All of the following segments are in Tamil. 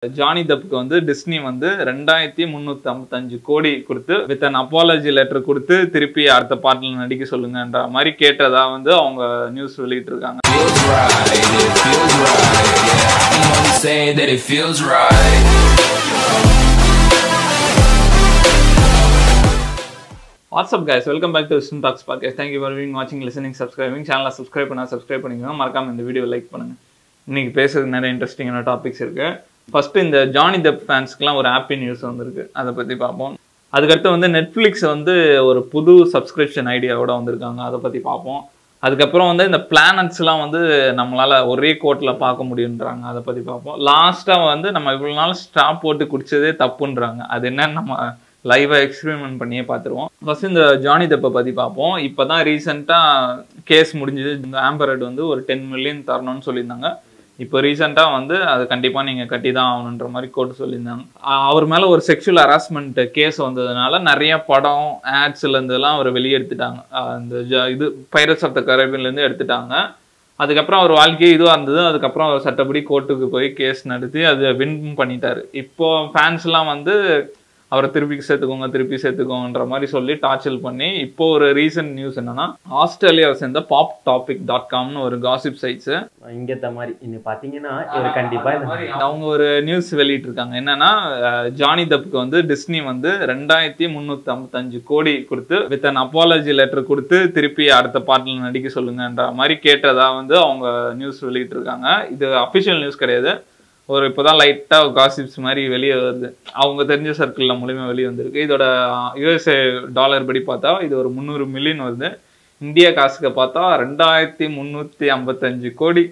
ஜானி தப்புக்கு வந்து டிஸ்னி வந்து ரெண்டாயிரத்தி முந்நூற்றி ஐம்பத்தஞ்சு கோடி கொடுத்து வித் அன் அப்பாலஜி லெட்டர் கொடுத்து திருப்பி அடுத்த பாட்டில் நடிக்க சொல்லுங்கன்ற மாதிரி கேட்டதா வந்து அவங்க நியூஸ் வெளியிட்டு இருக்காங்க feels right. It feels right. Yeah, I'm only saying that it feels right. What's up guys welcome back to Vishnu talks podcast thank you for wing வாட்சிங் லிசனிங் சப்ஸ்கிரைபிங் சேனலை சப்ஸ்கிரைப் பண்ணா சப்ஸ்கிரைப் பண்ணிக்கோங்க மறக்காம இந்த வீடியோ லைக் பண்ணுங்க இன்னைக்கு பேசுறதுக்கு நிறைய இன்ட்ரெஸ்டிங்கான டாபிக்ஸ் இருக்கு ஃபர்ஸ்ட் இந்த ஜானி டெப் ஃபேன்ஸ்க்குலாம் ஒரு ஹாப்பி நியூஸ் வந்திருக்கு அதை பத்தி பார்ப்போம் அதுக்கடுத்து வந்து நெட்ஃப்ளிக்ஸ் வந்து ஒரு புது சப்ஸ்கிரிப்ஷன் ஐடியாவோட வந்திருக்காங்க அதை பத்தி பார்ப்போம் அதுக்கப்புறம் வந்து இந்த பிளானட்ஸ்லாம் வந்து நம்மளால ஒரே கோட்டில் பார்க்க முடியுன்றாங்க அதை பத்தி பார்ப்போம் லாஸ்ட்டாக வந்து நம்ம இவ்வளோ நாள் ஸ்டாப் போட்டு குடிச்சதே தப்புன்றாங்க அது என்னன்னு நம்ம லைவாக எக்ஸ்பெரிமெண்ட் பண்ணியே பார்த்துருவோம் ஃபர்ஸ்ட் இந்த ஜானி தெப்பை பற்றி பார்ப்போம் இப்போ தான் ரீசெண்டாக கேஸ் முடிஞ்சது இந்த ஆம்பரட் வந்து ஒரு டென் மில்லியன் தரணும்னு சொல்லியிருந்தாங்க இப்போ ரீசெண்டாக வந்து அது கண்டிப்பாக நீங்கள் கட்டி தான் ஆகணுன்ற மாதிரி கோர்ட்டு சொல்லியிருந்தாங்க அ- அவர் மேலே ஒரு செக்ஷுவல் ஹராஸ்மெண்ட் கேஸ் வந்ததுனால நிறைய படம் ஆட்ஸ்ல இருந்தெல்லாம் அவர் வெளியே எடுத்துட்டாங்க அஹ் இந்த ஜ- இது பைரட்ஸ் ஆஃப் த கரேபியன்லேருந்து எடுத்துட்டாங்க அதுக்கப்புறம் அவர் வாழ்க்கையே இதுவாக இருந்தது அதுக்கப்புறம் அவர் சட்டப்படி கோர்ட்டுக்கு போய் கேஸ் நடத்தி அதை வின் பண்ணிட்டாரு இப்போ ஃபேன்ஸ்லாம் வந்து அவரை திருப்பி சேர்த்துக்கோங்க திருப்பி சேர்த்துக்கோங்கன்ற மாதிரி சொல்லி டார்ச்சல் பண்ணி இப்போ ஒரு ரீசன்ட் நியூஸ் என்னன்னா ஆஸ்திரேலியாவை சேர்ந்த பாப் டாபிக் டாட் காம்னு ஒரு காசிப் சைட்ஸ் இங்கத்த மாதிரி இன்னும் பாத்தீங்கன்னா இவர் கண்டிப்பா இந்த அவங்க ஒரு நியூஸ் வெளியிட்டு இருக்காங்க என்னன்னா அஹ், ஜானி தப்புக்கு வந்து டிஸ்னி வந்து ரெண்டாயிரத்தி முந்நூற்றி ஐம்பத்தஞ்சு கோடி கொடுத்து வித் அன் அப்பாலஜி லெட்டர் கொடுத்து திருப்பி அடுத்த பாட்டில் நடிக்க சொல்லுங்கன்ற மாதிரி கேட்டதா வந்து அவங்க நியூஸ் வெளியிட்டு இருக்காங்க இது அஃபிஷியல் நியூஸ் கிடையாது ஒரு இப்போதான் லைட்டாக காசிப்ஸ் மாதிரி வெளியே வருது அவங்க தெரிஞ்ச சர்க்கிளில் மூலியமா வெளியே வந்திருக்கு இதோட யூஎஸ்ஏ டாலர் படி பார்த்தா இது ஒரு முந்நூறு மில்லியன் வருது இந்திய காசுக்கு பார்த்தா ரெண்டாயிரத்தி முந்நூற்றி ஐம்பத்தஞ்சு கோடி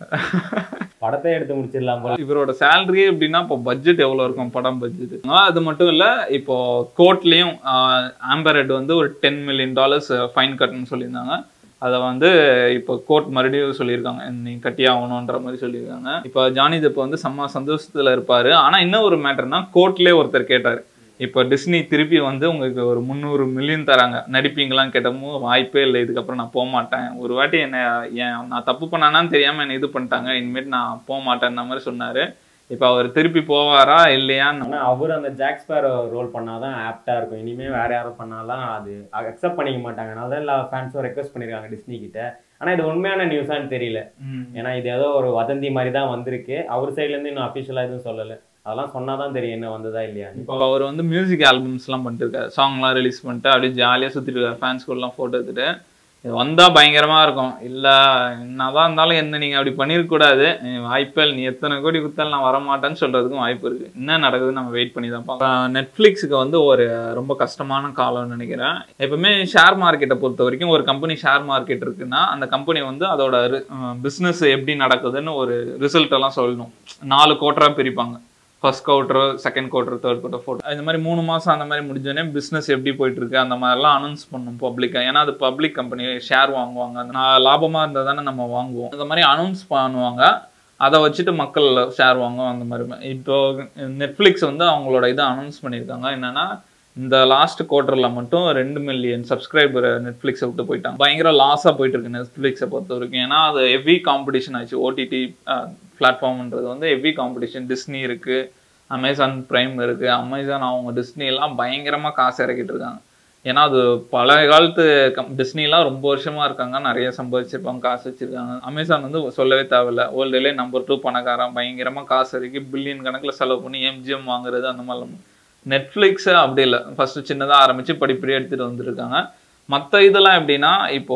படத்தை எடுத்து முடிச்சிடலாம் போல இவரோட சேலரி எப்படின்னா இப்போ பட்ஜெட் எவ்வளோ இருக்கும் படம் பட்ஜெட் அது மட்டும் இல்லை இப்போ கோர்ட்லேயும் ஆம்பரெட் வந்து ஒரு டென் மில்லியன் டாலர்ஸ் ஃபைன் கட்டணும்னு சொல்லியிருந்தாங்க அதை வந்து இப்போ கோர்ட் மறுபடியும் சொல்லியிருக்காங்க நீ கட்டி ஆகணுன்ற மாதிரி சொல்லியிருக்காங்க இப்போ ஜானி இப்போ வந்து செம்ம சந்தோஷத்தில் இருப்பார் ஆனால் இன்னும் ஒரு மேட்டர்னா கோர்ட்லேயே ஒருத்தர் கேட்டார் இப்போ டிஸ்னி திருப்பி வந்து உங்களுக்கு ஒரு முந்நூறு மில்லியன் தராங்க நடிப்பீங்களான்னு கேட்டமும் வாய்ப்பே இல்லை இதுக்கப்புறம் நான் போக மாட்டேன் ஒரு வாட்டி என்ன ஏன் நான் தப்பு பண்ணானான்னு தெரியாமல் என்னை இது பண்ணிட்டாங்க இனிமேட்டு நான் போக மாட்டேன்ற மாதிரி சொன்னார் இப்போ அவர் திருப்பி போவாரா இல்லையான்னு ஆனா அவர் அந்த ஜாக் ஸ்பேரோ ரோல் பண்ணாதான் ஆப்டா இருக்கும் இனிமே வேற யாரும் பண்ணாலாம் அது அக்செப்ட் பண்ணிக்க மாட்டாங்க அதனால தான் எல்லா ஃபேன்ஸும் ரெக்வஸ்ட் பண்ணிருக்காங்க டிஸ்னி கிட்ட ஆனா இது உண்மையான நியூஸான்னு தெரியல ம். ஏன்னா இது ஏதோ ஒரு வதந்தி மாதிரி தான் வந்திருக்கு அவர் சைட்ல இருந்து இன்னும் அபிஷியலா எதுவும் சொல்லல அதெல்லாம் சொன்னாதான் தெரியும் என்ன வந்ததா இல்லையான்னு இப்போ அவர் வந்து மியூசிக் ஆல்பம்ஸ்லாம் பண்ணிட்டு இருக்காரு சாங்லாம் ரிலீஸ் பண்ணிட்டு அப்படியே ஜாலியாக சுற்றிட்டு இருக்காரு ஃபேன்ஸ் கூடலாம் ஃபோட்டோ எடுத்துட்டு இது வந்தால் பயங்கரமாக இருக்கும் இல்லை என்னதான் இருந்தாலும் என்ன நீங்கள் அப்படி பண்ணியிருக்கக்கூடாது வாய்ப்பே இல்லை நீ எத்தனை கோடி கொடுத்தாலும் நான் வரமாட்டேன்னு சொல்கிறதுக்கும் வாய்ப்பு இருக்குது என்ன நடக்குதுன்னு நம்ம வெயிட் பண்ணி தான் பார்க்கலாம் நெட்ஃப்ளிக்ஸுக்கு வந்து ஒரு ரொம்ப கஷ்டமான காலம்னு நினைக்கிறேன் எப்பவுமே ஷேர் மார்க்கெட்டை பொறுத்த வரைக்கும் ஒரு கம்பெனி ஷேர் மார்க்கெட் இருக்குன்னா அந்த கம்பெனி வந்து அதோட பிஸ்னஸ் எப்படி நடக்குதுன்னு ஒரு ரிசல்ட் எல்லாம் சொல்லணும் நாலு கோட்டராக பிரிப்பாங்க first quarter second quarter third quarter fourth இந்த மாதிரி மூணு மாதம் அந்த மாதிரி முடிஞ்சோடனே பிஸ்னஸ் எப்படி போயிட்டு இருக்கு அந்த மாதிரிலாம் அனௌன்ஸ் பண்ணும் பப்ளிக்காக ஏன்னா அது பப்ளிக் கம்பெனி ஷேர் வாங்குவாங்க நான் லாபமாக இருந்தால் தானே நம்ம வாங்குவோம் அந்த மாதிரி அனௌன்ஸ் பண்ணுவாங்க அதை வச்சுட்டு மக்கள் ஷேர் வாங்குவோம் அந்த மாதிரி இப்போ நெட்ஃப்ளிக்ஸ் வந்து அவங்களோட இதை அனௌன்ஸ் பண்ணியிருக்காங்க என்னன்னா இந்த லாஸ்ட் குவார்ட்டரில் மட்டும் ரெண்டு மில்லியன் சப்ஸ்கிரைபர் நெட்ஃப்ளிக்ஸை விட்டு போயிட்டாங்க பயங்கர லாஸாக போயிட்டு இருக்கு நெட்ஃப்ளிக்ஸை பொறுத்த வரைக்கும் ஏன்னா அது ஹெவி காம்படிஷன் ஆச்சு ஓடிடி பிளாட்ஃபார்ம்ன்றது வந்து ஹெவி காம்படிஷன் டிஸ்னி இருக்கு அமேசான் பிரைம் இருக்கு அமேசான் அவங்க டிஸ்னி எல்லாம் பயங்கரமாக காசு இறக்கிட்டு இருக்காங்க ஏன்னா அது பழைய காலத்து கம் டிஸ்னிலாம் ரொம்ப வருஷமா இருக்காங்க நிறைய சம்பாதிச்சிருப்பாங்க காசு வச்சிருக்காங்க அமேசான் வந்து சொல்லவே தேவையில்ல வேர்ல்டுலே நம்பர் டூ பணக்காரன் பயங்கரமா காசு இறக்கி பில்லியன் கணக்கில் செலவு பண்ணி எம்ஜிஎம் வாங்குறது அந்த மாதிரிலாம் நெட்ஃப்ளிக்ஸ் அப்படி இல்லை ஃபர்ஸ்ட் சின்னதாக ஆரம்பிச்சு படிப்படியாக எடுத்துட்டு வந்திருக்காங்க மற்ற இதெல்லாம் எப்படின்னா இப்போ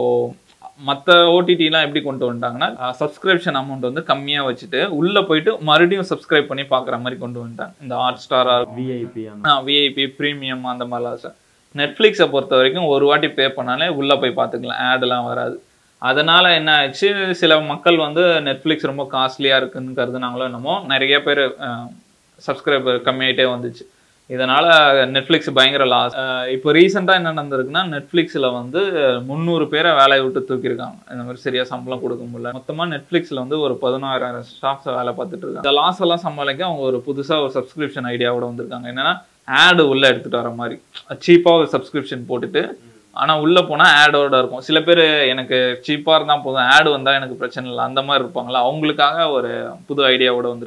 மற்ற ஓடிடிலாம் எப்படி கொண்டு வந்துட்டாங்கன்னா சப்ஸ்கிரிப்ஷன் அமௌண்ட் வந்து கம்மியாக வச்சுட்டு உள்ளே போயிட்டு மறுபடியும் சப்ஸ்கிரைப் பண்ணி பார்க்குற மாதிரி கொண்டு வந்துட்டாங்க இந்த ஹாட் ஸ்டாரா விஐபி அந்த விஐபி ப்ரீமியம் அந்த மாதிரிலாம் சார் நெட்ஃப்ளிக்ஸை பொறுத்த வரைக்கும் ஒரு வாட்டி பே பண்ணாலே உள்ளே போய் பார்த்துக்கலாம் ஆடெல்லாம் வராது அதனால என்ன ஆச்சு சில மக்கள் வந்து நெட்ஃப்ளிக்ஸ் ரொம்ப காஸ்ட்லியாக இருக்குன்னு கருதுனாங்களோ என்னமோ நிறைய பேர் சப்ஸ்கிரைபர் கம்மியாயிட்டே வந்துச்சு இதனால நெட்ஃப்ளிக்ஸ் பயங்கர லாஸ் இப்போ ரீசெண்டாக என்ன நடந்திருக்குன்னா நெட்ஃப்ளிக்ஸில் வந்து முந்நூறு பேரை வேலையை விட்டு தூக்கியிருக்காங்க இந்த மாதிரி சரியா சம்பளம் கொடுக்க முடியல மொத்தமாக நெட்ஃப்ளிக்ஸில் வந்து ஒரு பதினாயிரம் ஸ்டாஃப்ஸ் வேலை பார்த்துட்டு இருக்காங்க இந்த லாஸ் எல்லாம் சமாளிக்க அவங்க ஒரு புதுசாக ஒரு சப்ஸ்கிரிப்ஷன் ஐடியாவோட வந்திருக்காங்க என்னன்னா ஆடு உள்ள எடுத்துட்டு வர மாதிரி சீப்பாக ஒரு சப்ஸ்கிரிப்ஷன் போட்டுட்டு ஆனா உள்ள போனா ஆடோட இருக்கும் சில பேர் எனக்கு சீப்பா இருந்தா போதும் ஆடு வந்தா எனக்கு பிரச்சனை இல்லை அந்த மாதிரி இருப்பாங்களா அவங்களுக்காக ஒரு புது ஐடியாவோட வந்திருக்காங்க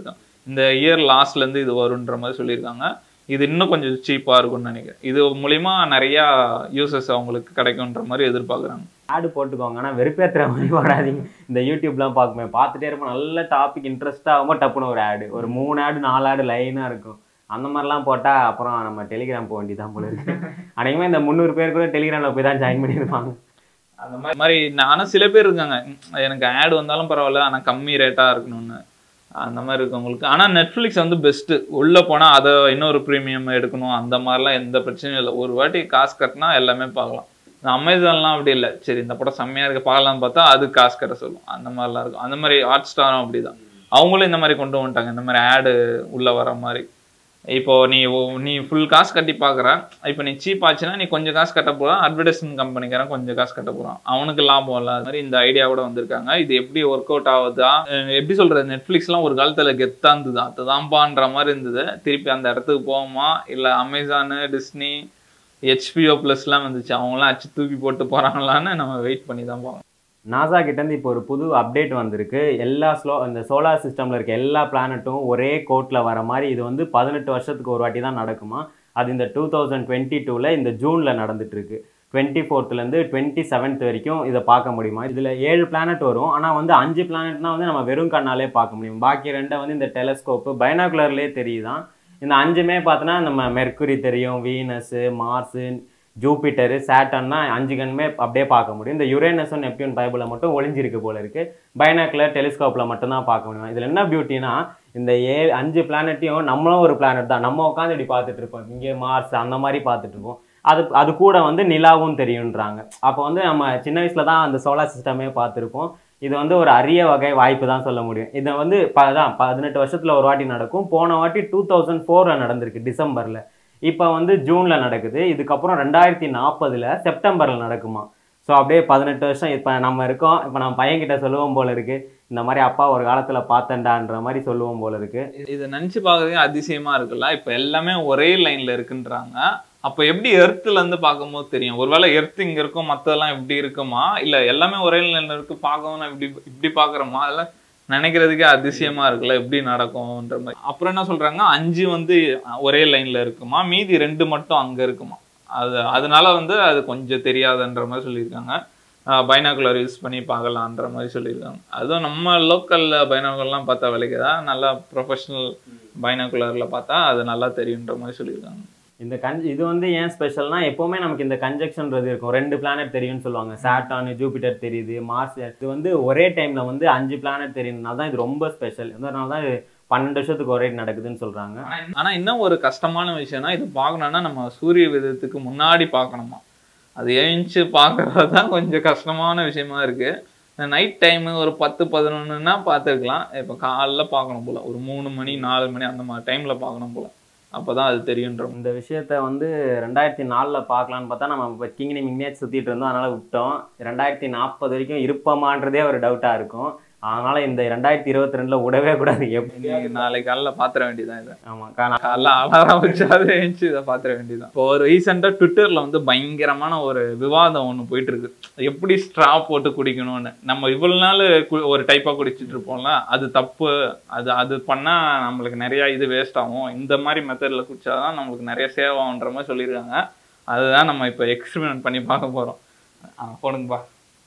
இந்த இயர் லாஸ்ட்லேருந்து இது வருன்ற மாதிரி சொல்லியிருக்காங்க இது இன்னும் கொஞ்சம் சீப்பாக இருக்கும்னு நினைக்கிறேன் இது மூலிமா நிறையா யூசஸ் அவங்களுக்கு கிடைக்குன்ற மாதிரி எதிர்பார்க்குறாங்க ஆடு போட்டுக்கோங்க ஆனால் வெறுப்பேற்றுற மாதிரி போடாதீங்க இந்த யூடியூப்லாம் பார்க்குமே பார்த்துட்டே இருப்போம் நல்ல டாபிக் இன்ட்ரெஸ்ட்டாக ஆகும்போது டப்புன்னு ஒரு ஆடு ஒரு மூணு ஆடு நாலு ஆடு லைனாக இருக்கும் அந்த மாதிரிலாம் போட்டால் அப்புறம் நம்ம டெலிகிராம் போக வேண்டியதான் போல இருக்கு அநேகமாக இந்த முந்நூறு பேர் கூட டெலிகிராமில் போய் தான் ஜாயின் பண்ணியிருப்பாங்க அந்த மாதிரி மாதிரி நானும் சில பேர் இருக்காங்க உம், எனக்கு ஆட் வந்தாலும் பரவாயில்ல ஆனால் கம்மி ரேட்டாக இருக்கணும்னு அந்த மாதிரி இருக்கவங்களுக்கு ஆனால் நெட்ஃப்ளிக்ஸ் வந்து பெஸ்ட்டு உள்ளே போனால் அதை இன்னொரு ப்ரீமியம் எடுக்கணும் அந்த மாதிரிலாம் எந்த பிரச்சனையும் இல்லை ஒரு வாட்டி காசு கட்டினா எல்லாமே பார்க்கலாம் இந்த அமேசான்லாம் அப்படி இல்லை சரி இந்த படம் செம்மையாக இருக்கு பார்க்கலாம்னு பார்த்தா அது காசு கட்ட சொல்லும் அந்த மாதிரிலாம் இருக்கும் அந்த மாதிரி ஹாட் ஸ்டாரும் அப்படிதான் அவங்களும் இந்த மாதிரி கொண்டு வந்துட்டாங்க இந்த மாதிரி ஆடு உள்ளே வர மாதிரி இப்போ நீ ஒ- நீ ஃபுல் காசு கட்டி பார்க்குற இப்போ நீ சீப் ஆச்சுன்னா நீ கொஞ்சம் காசு கட்ட போகிறான் அட்வர்டைஸ்மெண்ட் கம்பெனிக்காரன் கொஞ்சம் காசு கட்ட போகிறான் அவனுக்கு லாபம் இல்லை அது மாதிரி இந்த ஐடியாவோட வந்திருக்காங்க இது எப்படி ஒர்க் அவுட் ஆகுதா அஹ் எப்படி சொல்கிறது நெட்ஃப்ளிக்ஸ்லாம் ஒரு காலத்தில் கெத்தா இருந்தது அதுதான்பான்ற மாதிரி இருந்தது திருப்பி அந்த இடத்துக்கு போவோமா இல்லை அமேசானு டிஸ்னி ஹெச்பிஓ ப்ளஸ்லாம் வந்துச்சு அவங்களாம் அச்சு தூக்கி போட்டு போகிறாங்களான்னு நம்ம வெயிட் பண்ணி தான் போவோம் நாசா கிட்டேருந்து இப்போ ஒரு புது அப்டேட் வந்திருக்கு எல்லா ஸ்லோ இந்த சோலார் சிஸ்டமில் இருக்க எல்லா பிளானட்டும் ஒரே கோட்டில் வர மாதிரி இது வந்து பதினெட்டு வருஷத்துக்கு ஒரு வாட்டி தான் நடக்குமா அது இந்த டூ தௌசண்ட் டுவெண்ட்டி டூவில் இந்த ஜூனில் நடந்துட்டு இருக்கு டுவெண்ட்டி ஃபோர்த்துலேருந்து டுவெண்ட்டி செவன்த் வரைக்கும் இதை பார்க்க முடியுமா இதில் ஏழு பிளானட் வரும் ஆனால் வந்து அஞ்சு பிளானட்னா வந்து நம்ம வெறும் கண்ணாலே பார்க்க முடியும் பாக்கி ரெண்டை வந்து இந்த டெலஸ்கோப்பு பைனாகுலர்லேயே தெரியுதான் இந்த அஞ்சுமே பார்த்தோன்னா நம்ம மெர்க்குரி தெரியும் வீனஸு மார்ஸு ஜூபிட்டரு சேட்டன்னா அஞ்சு கண்ணுமே அப்படியே பார்க்க முடியும் இந்த யுரேனஸும் நெப்டியூன் பைபிளில் மட்டும் ஒளிஞ்சிருக்கு போல இருக்கு பைனாக்குலர் டெலிஸ்கோப்பில் மட்டும்தான் பார்க்க முடியும் இதில் என்ன பியூட்டினா இந்த ஏ அஞ்சு பிளானட்டையும் நம்மளும் ஒரு பிளானட் தான் நம்ம உட்காந்து இப்படி பார்த்துட்டு இருப்போம் இங்கே மார்ஸ் அந்த மாதிரி பார்த்துட்டு இருப்போம் அது அது கூட வந்து நிலாவும் தெரியுன்றாங்க அப்போ வந்து நம்ம சின்ன வயசுல தான் அந்த சோலார் சிஸ்டமே பார்த்துருப்போம் இது வந்து ஒரு அரிய வகை வாய்ப்பு தான் சொல்ல முடியும் இதை வந்து ப தான் பதினெட்டு வருஷத்துல ஒரு வாட்டி நடக்கும் போன வாட்டி டூ தௌசண்ட் ஃபோரில் நடந்திருக்கு டிசம்பரில் இப்போ வந்து ஜூனில் நடக்குது இதுக்கப்புறம் ரெண்டாயிரத்தி நாற்பதுல செப்டம்பரில் நடக்குமா ஸோ அப்படியே பதினெட்டு வருஷம் இப்போ நம்ம இருக்கோம் இப்போ நம்ம பையன்கிட்ட சொல்லுவோம் போல இருக்கு இந்த மாதிரி அப்பா ஒரு காலத்தில் பார்த்தேன்டான்ற மாதிரி சொல்லுவோம் போல இருக்கு இதை நினச்சி பார்க்கறதே அதிசயமா இருக்குல்ல இப்போ எல்லாமே ஒரே லைன்ல இருக்குன்றாங்க அப்போ எப்படி எர்த்துல இருந்து பார்க்கும்போது தெரியும் ஒருவேளை எர்த் இங்க இருக்கும் மத்ததெல்லாம் இப்படி இருக்குமா இல்ல எல்லாமே ஒரே லைன்ல இருக்கு பார்க்கவும் இப்படி இப்படி பார்க்கறோமா அதெல்லாம் நினைக்கிறதுக்கே அதிசயமா இருக்குல்ல எப்படி நடக்கும்ன்ற மாதிரி அப்புறம் என்ன சொல்றாங்க அஞ்சு வந்து ஒரே லைன்ல இருக்குமா மீதி ரெண்டு மட்டும் அங்க இருக்குமா அது அதனால வந்து அது கொஞ்சம் தெரியாதுன்ற மாதிரி சொல்லியிருக்காங்க பைனாகுலர் யூஸ் பண்ணி பார்க்கலான்ற மாதிரி சொல்லியிருக்காங்க அதுவும் நம்ம லோக்கல்ல பைனாகுலர்லாம் பார்த்தா விலைக்குதா நல்லா ப்ரொஃபஷனல் பைனாகுலர்ல பார்த்தா அது நல்லா தெரியுன்ற மாதிரி சொல்லியிருக்காங்க இந்த கன் இது வந்து ஏன் ஸ்பெஷல்னா எப்பவுமே நமக்கு இந்த கன்ஜெக்ஷன்றது இருக்கும் ரெண்டு பிளானட் தெரியும்னு சொல்லுவாங்க சாட்டான் ஜூபிட்டர் தெரியுது மார்ஸ் இது வந்து ஒரே டைம்ல வந்து அஞ்சு பிளானட் தெரியும்னால தான் இது ரொம்ப ஸ்பெஷல் அதனால தான் இது பன்னெண்டு வருஷத்துக்கு ஒரே நடக்குதுன்னு சொல்றாங்க ஆனா இன்னும் ஒரு கஷ்டமான விஷயம்னா இது பார்க்கணும்னா நம்ம சூரிய விதத்துக்கு முன்னாடி பார்க்கணுமா அது எழுந்துச்சு பார்க்கறது தான் கொஞ்சம் கஷ்டமான விஷயமா இருக்கு நைட் டைம் ஒரு பத்து பதினொன்றுனா பார்த்துருக்கலாம் இப்போ காலைல பார்க்கணும் போல ஒரு மூணு மணி நாலு மணி அந்த மாதிரி டைம்ல பார்க்கணும் போல அப்பதான் அது தெரியுன்ற இந்த விஷயத்த வந்து ரெண்டாயிரத்தி நாலில் பார்க்கலான்னு பார்த்தா நம்ம இப்போ கிங்கினி மிங்னேட் சுற்றிட்டு இருந்தோம் அதனால விட்டோம் ரெண்டாயிரத்தி நாற்பது வரைக்கும் இருப்போமான்றதே ஒரு டவுட்டாக இருக்கும் அதனால இந்த ரெண்டாயிரத்தி இருபத்தி ரெண்டுல விடவே கூடாது எப்படி இன்னைக்கு நாளைக்கு காலைல பாத்திர வேண்டியதான் இதை ஆமாம் காணா காலைல அலாரம் வச்சாது எழுந்துச்சு இதை பாத்திர வேண்டியதான் இப்போ ஒரு ரீசெண்டாக ட்விட்டர்ல வந்து பயங்கரமான ஒரு விவாதம் ஒன்று போயிட்டு இருக்கு எப்படி ஸ்ட்ரா போட்டு குடிக்கணும்னு நம்ம இவ்வளவு நாள் கு- ஒரு டைப்பா குடிச்சிட்டு இருப்போம்ல அது தப்பு அது அது பண்ணா நம்மளுக்கு நிறைய இது வேஸ்ட் ஆகும் இந்த மாதிரி மெத்தட்ல குடிச்சாதான் நம்மளுக்கு நிறைய சேவ் ஆகுன்ற மாதிரி சொல்லியிருக்காங்க அதுதான் நம்ம இப்போ எக்ஸ்பெரிமெண்ட் பண்ணி பார்க்க போறோம் ஆ போடுங்கப்பா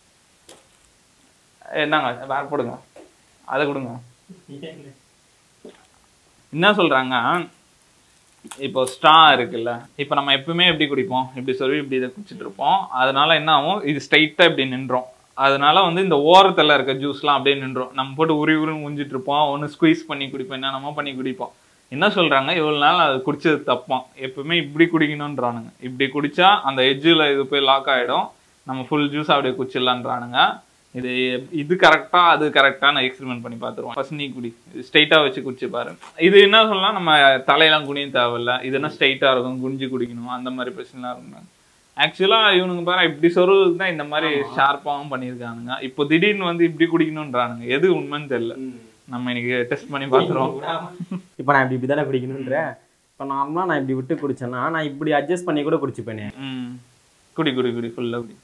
என்னங்க வேற போடுங்க அதை கொடுங்க என்ன சொல்றாங்க இப்போ ஸ்ட்ரா இருக்குல்ல இப்போ நம்ம எப்பவுமே எப்படி குடிப்போம் இப்படி சொல்லி இப்படி இதை குடிச்சிட்டு இருப்போம் அதனால என்ன ஆகும் இது ஸ்ட்ரைட்டா இப்படி நின்றோம் அதனால வந்து இந்த ஓரத்துல இருக்க ஜூஸ்லாம் அப்படியே நின்றோம் நம்ம போட்டு உரி உருன்னு உஞ்சிட்டு இருப்போம் ஒன்று ஸ்குவீஸ் பண்ணி குடிப்போம் என்னென்னமோ பண்ணி குடிப்போம் என்ன சொல்றாங்க இவ்வளவு நாள் அது குடிச்சது தப்பாம் எப்பவுமே இப்படி குடிக்கணும்ன்றானுங்க இப்படி குடிச்சா அந்த எட்ஜில் இது போய் லாக் ஆயிடும் நம்ம ஃபுல் ஜூஸ் அப்படியே குடிச்சிடலான்றானுங்க இது இது கரெக்டா அது கரெக்டான எக்ஸ்பெரிமெண்ட் பண்ணி பார்த்துருவோம் ஃபர்ஸ்ட் நீ குடி ஸ்ட்ரைட்டா வச்சு குடிச்சு பாரு இது என்ன சொல்லலாம் நம்ம தலையெல்லாம் குனியும் தேவையில்ல இது என்ன ஸ்ட்ரைட்டா இருக்கும் குனிஞ்சு குடிக்கணும் அந்த மாதிரி பிரச்சனைலாம் இருக்கும் ஆக்சுவலா இவனுங்க பாரு இப்படி சொல்றதுக்கு தான் இந்த மாதிரி ஷார்ப்பாகவும் பண்ணியிருக்கானுங்க இப்போ திடீர்னு வந்து இப்படி குடிக்கணும்ன்றானுங்க எது உண்மைன்னு தெரியல நம்ம இன்னைக்கு டெஸ்ட் பண்ணி பார்த்துருவோம் இப்போ நான் இப்படி இப்படி தானே குடிக்கணுன்ற இப்போ நார்மலாக நான் இப்படி விட்டு குடிச்சேன்னா நான் இப்படி அட்ஜஸ்ட் பண்ணி கூட குடிச்சுப்பேனே ம் குடி குடி குடி ஃபுல்லா குடி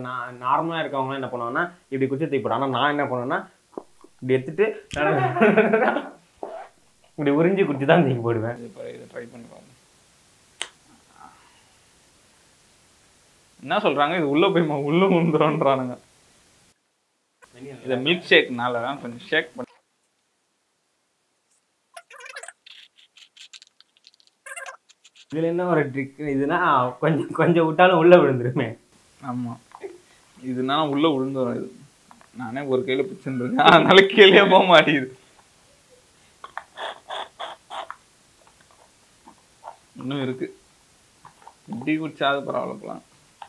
நான் நார்மலாக இருக்கவங்க என்ன பண்ணுவாங்கன்னா இப்படி குச்சி தூக்கி போடும் ஆனால் நான் என்ன பண்ணுவேன்னா இப்படி எடுத்துட்டு இப்படி உறிஞ்சி குச்சி தான் தூக்கி போடுவேன் இப்போ இதை ட்ரை பண்ணி பாருங்க என்ன சொல்றாங்க இது உள்ள போய் ம- உள்ள உந்துறோன்றானுங்க இதை மில்க் ஷேக்னால கொஞ்சம் ஷேக் பண்ணி இதுல என்ன ஒரு ட்ரிக் இதுனா கொஞ்சம் கொஞ்சம் விட்டாலும் உள்ள விழுந்துருமே ஆமா இதுனா உள்ள விழுந்துரும் இது நானே ஒரு கையில பிடிச்சுட்டு இருக்கேன் அதனால கீழே போக மாட்டேங்குது இன்னும் இருக்கு இப்படி குடிச்சாது பரவாயில்லப்பலாம்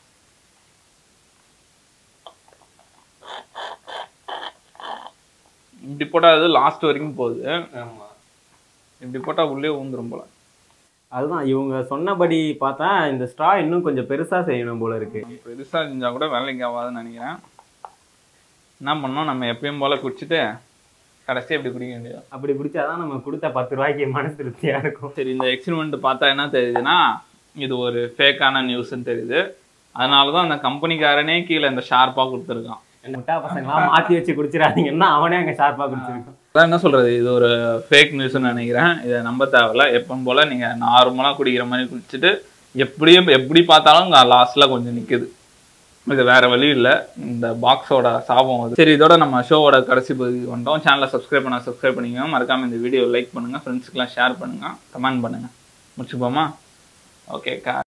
இப்படி போட்டா அது லாஸ்ட் வரைக்கும் போகுது இப்படி போட்டா உள்ளே ஊந்துரும் போல அதுதான் இவங்க சொன்னபடி பார்த்தா இந்த ஸ்ட்ரா இன்னும் கொஞ்சம் பெருசா செய்யணும் போல இருக்கு பெருசா செஞ்சா கூட வேலைக்கு ஆகாதுன்னு நினைக்கிறேன் என்ன பண்ணோம் நம்ம எப்பயும் போல குடிச்சிட்டு கடைசியா இப்படி குடிக்க வேண்டியது அப்படி பிடிச்சாதான் நம்ம கொடுத்த பத்து ரூபாய்க்கு மனசு திருப்தியா இருக்கும் சரி இந்த எக்ஸ்பெரிமெண்ட் பார்த்தா என்ன தெரியுதுன்னா இது ஒரு ஃபேக்கான நியூஸ்ன்னு தெரியுது அதனால தான் அந்த கம்பெனிக்காரனே கீழே இந்த ஷார்ப்பாக கொடுத்துருக்கான் முட்டா பசங்களாம் மாத்தி வச்சு குடிச்சிடாதீங்கன்னா அவனே அங்க ஷார்ப்பா குடிச்சிருக்கான் அதான் என்ன சொல்றது இது ஒரு ஃபேக் நியூஸ்னு நினைக்கிறேன் இதை நம்ப தேவையில்ல எப்பவும் போல நீங்க நார்மலா குடிக்கிற மாதிரி குடிச்சிட்டு எப்படியும் எப்படி பார்த்தாலும் லாஸ்ட்ல கொஞ்சம் நிக்குது இது வேற வழி இல்லை இந்த பாக்ஸோட சாபம் அது சரி இதோட நம்ம ஷோவோட கடைசி பகுதிக்கு வந்தோம் சேனலை சப்ஸ்கிரைப் பண்ண சப்ஸ்கிரைப் பண்ணிக்கோங்க மறக்காம இந்த வீடியோ லைக் பண்ணுங்க ஃப்ரெண்ட்ஸ்க்குலாம் ஷேர் பண்ணுங்க கமெண்ட் பண்ணுங்க முடிச்சுப்போமா ஓகே